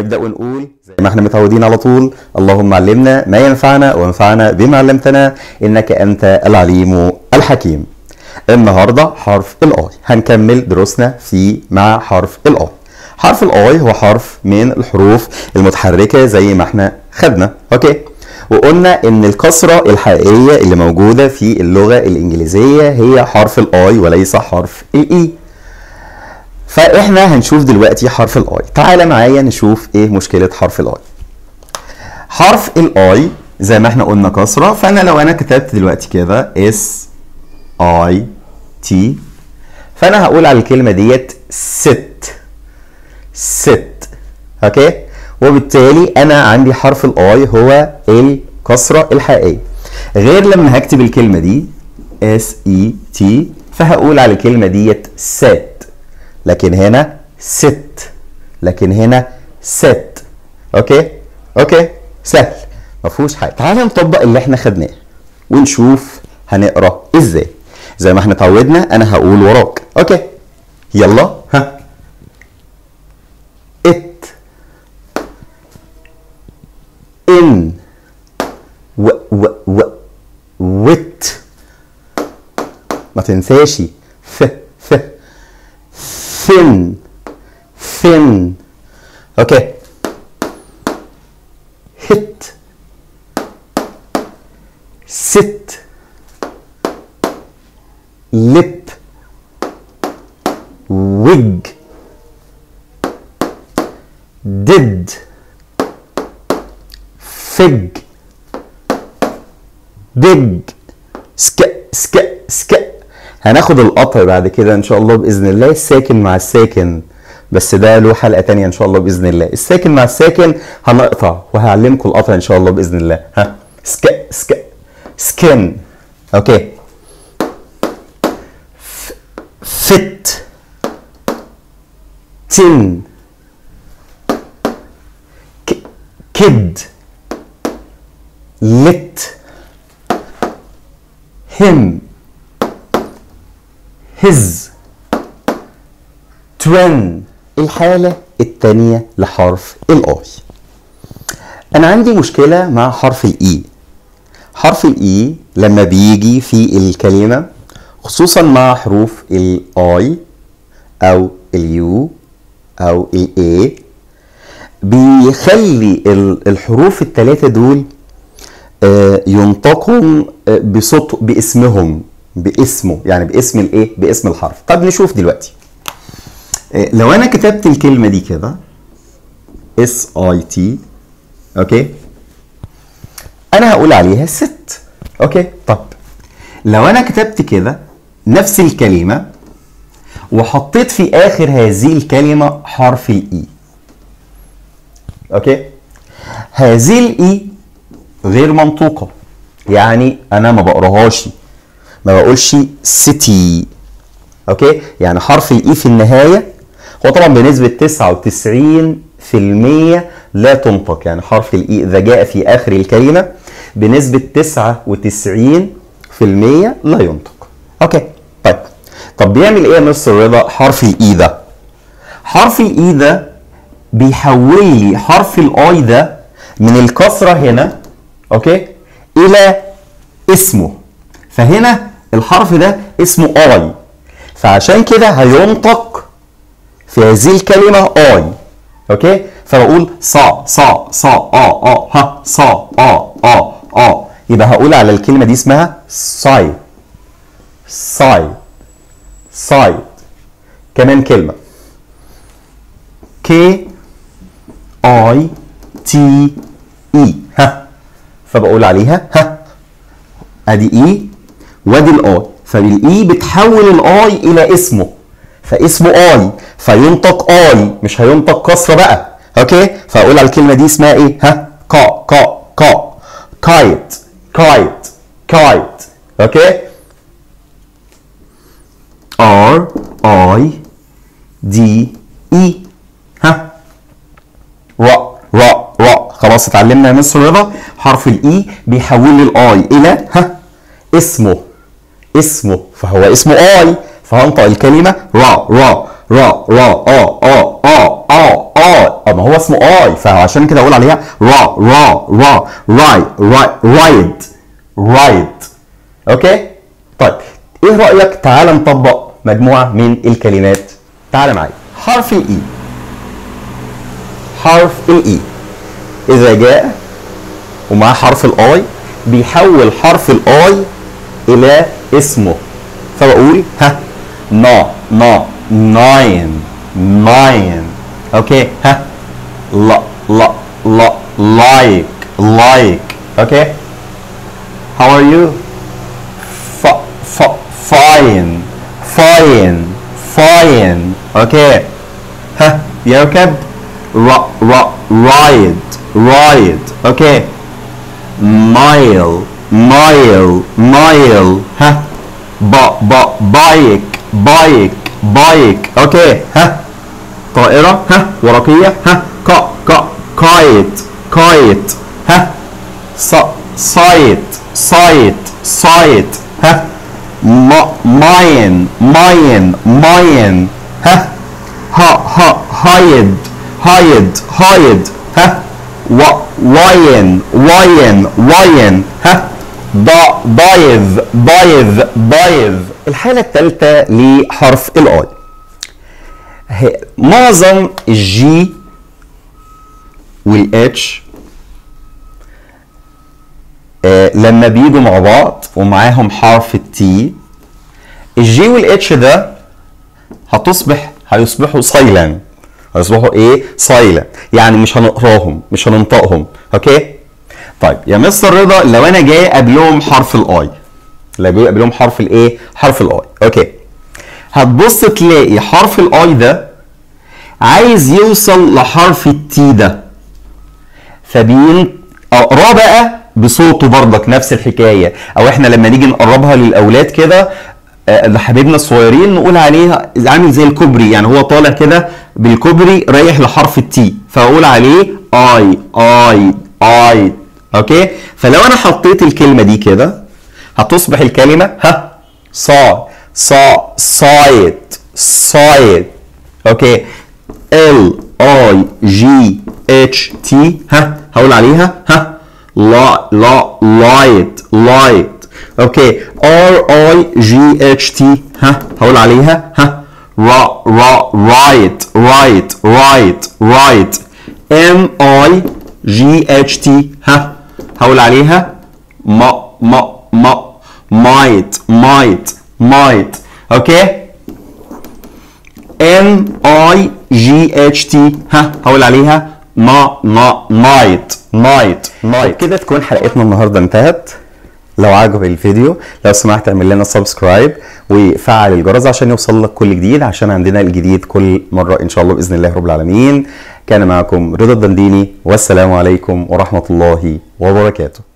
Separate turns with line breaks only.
نبدأ ونقول زي ما احنا متعودين على طول اللهم علمنا ما ينفعنا وانفعنا بما علمتنا إنك أنت العليم الحكيم النهاردة حرف الآي هنكمل دروسنا في مع حرف الآي حرف الآي هو حرف من الحروف المتحركة زي ما احنا خدنا أوكي وقلنا ان الكسرة الحقيقية اللي موجودة في اللغة الإنجليزية هي حرف الآي وليس حرف الإي فاحنا هنشوف دلوقتي حرف الاي تعالى معايا نشوف ايه مشكله حرف الاي حرف الاي زي ما احنا قلنا كسره فانا لو انا كتبت دلوقتي كده اس اي تي فانا هقول على الكلمه ديت ست ست اوكي وبالتالي انا عندي حرف الاي هو الكسره الحقيقيه غير لما هكتب الكلمه دي اس اي تي فهقول على الكلمه ديت ست لكن هنا ست لكن هنا ست اوكي اوكي سهل ما فيهوش حاجه تعالى نطبق اللي احنا خدناه ونشوف هنقرا ازاي زي ما احنا اتعودنا انا هقول وراك اوكي يلا ها ات ان و و و وت ما تنساش ف ف thin thin okay hit sit lip wig did fig big sk sk sk هناخد القطع بعد كده ان شاء الله باذن الله الساكن مع الساكن بس ده له حلقه تانية ان شاء الله باذن الله الساكن مع الساكن هنقطع وهعلمكم القطع ان شاء الله باذن الله ها سك سك سكن اوكي فت تن كد لت هم his twin الحالة التانية لحرف الاي انا عندي مشكلة مع حرف الاي حرف الاي لما بيجي في الكلمة خصوصا مع حروف الاي او اليو او الاي بيخلي الحروف الثلاثة دول ينطقوا بصوت باسمهم باسمه يعني باسم الايه باسم الحرف طب نشوف دلوقتي لو انا كتبت الكلمه دي كده اس اي تي اوكي انا هقول عليها ست اوكي طب لو انا كتبت كده نفس الكلمه وحطيت في اخر هذه الكلمه حرف الاي اوكي هذه الاي غير منطوقه يعني انا ما بقراهاش ما بقولش سيتي اوكي يعني حرف الاي في النهايه هو طبعا بنسبه 99% لا تنطق يعني حرف الاي اذا جاء في اخر الكلمه بنسبه 99% لا ينطق اوكي طيب طب بيعمل ايه يا مستر رضا حرف الاي ده حرف الاي ده بيحول لي حرف الاي ده من الكسره هنا اوكي الى اسمه فهنا الحرف ده اسمه اي فعشان كده هينطق في هذه الكلمة اي اوكي فبقول صا صا صا اه اه ها صا اه اه اه يبقى هقول على الكلمة دي اسمها سايد سايد سايد كمان كلمة كي اي تي اي ها فبقول عليها ها ادي اي وادي الاي فالاي بتحول الاي الى اسمه فاسمه اي فينطق اي مش هينطق كسره بقى اوكي فاقول على الكلمه دي اسمها ايه ها كا كا كا كايت كايت كايت اوكي ار اي دي اي ها را را را خلاص اتعلمنا يا مستر رضا حرف الاي بيحول لي الاي الى ها اسمه اسمه فهو اسمه اي فهنطق الكلمه را را را را اه اه اه اه اه اه ما هو اسمه اي فعشان كده اقول عليها را را را راي راي رايد رايد اوكي طيب ايه رايك تعال نطبق مجموعه من الكلمات تعال معايا حرف الاي حرف الاي اذا جاء ومعاه حرف الاي بيحول حرف الاي الى اسمه فبقول ها نا نا ناين ناين اوكي ها لا لا لا لايك لايك اوكي how are you ف ف fine fine fine اوكي ها يركب را را رايد رايد اوكي مايل مايل مايل ها با با بايك بايك بايك اوكي ها طائرة ها ورقية ها كا كا كايت كايت ها ص صايت صايت صايت ها ما ماين ماين ماين ها ها ها هايد هايد هايد ها و واين واين واين ها ضا ضايذ ضايذ ضايذ الحالة الثالثة لحرف الاي هي- معظم الجي والاتش آه لما بيجوا مع بعض ومعاهم حرف التي الجي والاتش ده هتصبح هيصبحوا سايلنت هيصبحوا ايه سايلنت يعني مش هنقراهم مش هننطقهم اوكي طيب يا مستر رضا لو انا جاي قبلهم حرف الاي لو جاي قبلهم حرف الايه حرف الاي اوكي هتبص تلاقي حرف الاي ده عايز يوصل لحرف التي ده فبين اقراه بقى بصوته برضك نفس الحكايه او احنا لما نيجي نقربها للاولاد كده آه، لحبايبنا الصغيرين نقول عليها عامل زي الكوبري يعني هو طالع كده بالكوبري رايح لحرف التي فاقول عليه اي اي اي اوكي فلو انا حطيت الكلمه دي كده هتصبح الكلمه ها صا صا صايت صايت اوكي ال اي جي اتش تي ها هقول عليها ها لا لا لايت لايت اوكي ار اي جي اتش تي ها هقول عليها ها را را رايت رايت رايت رايت ام اي جي اتش تي ها هقول عليها ما ما ما مايت مايت مايت اوكي ام اي جي اتش تي ها هقول عليها ما ما نايت نايت نايت كده تكون حلقتنا النهارده انتهت لو عجب الفيديو لو سمحت اعمل لنا سبسكرايب وفعل الجرس عشان يوصل لك كل جديد عشان عندنا الجديد كل مره ان شاء الله باذن الله رب العالمين كان معكم رضا الدنديني والسلام عليكم ورحمه الله وبركاته